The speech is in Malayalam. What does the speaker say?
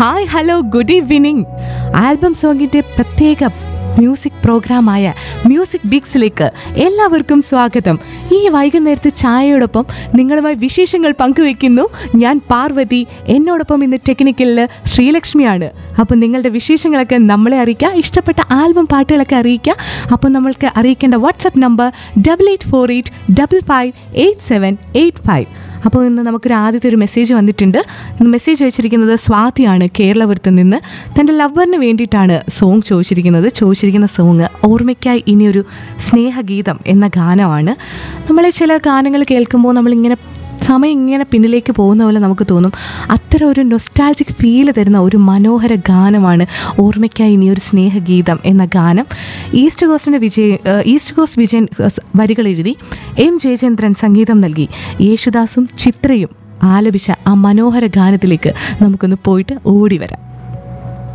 hi hello good evening album സോങ്ങിൻ്റെ പ്രത്യേക മ്യൂസിക് പ്രോഗ്രാമായ മ്യൂസിക് ബിഗ്സിലേക്ക് എല്ലാവർക്കും സ്വാഗതം ഈ വൈകുന്നേരത്ത് ചായയോടൊപ്പം നിങ്ങളുമായി വിശേഷങ്ങൾ പങ്കുവെക്കുന്നു ഞാൻ പാർവതി എന്നോടൊപ്പം ഇന്ന് ടെക്നിക്കലിൽ ശ്രീലക്ഷ്മിയാണ് അപ്പോൾ നിങ്ങളുടെ വിശേഷങ്ങളൊക്കെ നമ്മളെ അറിയിക്കുക ഇഷ്ടപ്പെട്ട ആൽബം പാട്ടുകളൊക്കെ അറിയിക്കുക അപ്പോൾ നമ്മൾക്ക് അറിയിക്കേണ്ട WhatsApp number double eight four eight double five eight seven eight five അപ്പോൾ ഇന്ന് നമുക്കൊരു ആദ്യത്തെ ഒരു മെസ്സേജ് വന്നിട്ടുണ്ട് ഇന്ന് മെസ്സേജ് അയച്ചിരിക്കുന്നത് സ്വാതിയാണ് കേരളപുരത്ത് നിന്ന് തൻ്റെ ലവറിന് വേണ്ടിയിട്ടാണ് സോങ് ചോദിച്ചിരിക്കുന്നത് ചോദിച്ചിരിക്കുന്ന സോങ് ഓർമ്മയ്ക്കായി ഇനിയൊരു സ്നേഹഗീതം എന്ന ഗാനമാണ് നമ്മളെ ചില ഗാനങ്ങൾ കേൾക്കുമ്പോൾ നമ്മളിങ്ങനെ സമയം ഇങ്ങനെ പിന്നിലേക്ക് പോകുന്ന പോലെ നമുക്ക് തോന്നും അത്തരം ഒരു നൊസ്റ്റാൾജിക് ഫീല് തരുന്ന ഒരു മനോഹര ഗാനമാണ് ഓർമ്മയ്ക്കായി ഇനി ഒരു സ്നേഹഗീതം എന്ന ഗാനം ഈസ്റ്റ് കോസ്റ്റിൻ്റെ വിജയ് ഏഹ് ഈസ്റ്റ് കോസ്റ്റ് വിജയൻ ഏഹ് വരികൾ എഴുതി എം ജയചന്ദ്രൻ സംഗീതം നൽകി യേശുദാസും ചിത്രയും ആലപിച്ച ആ മനോഹര ഗാനത്തിലേക്ക് നമുക്കൊന്ന് പോയിട്ട് ഓടി വരാം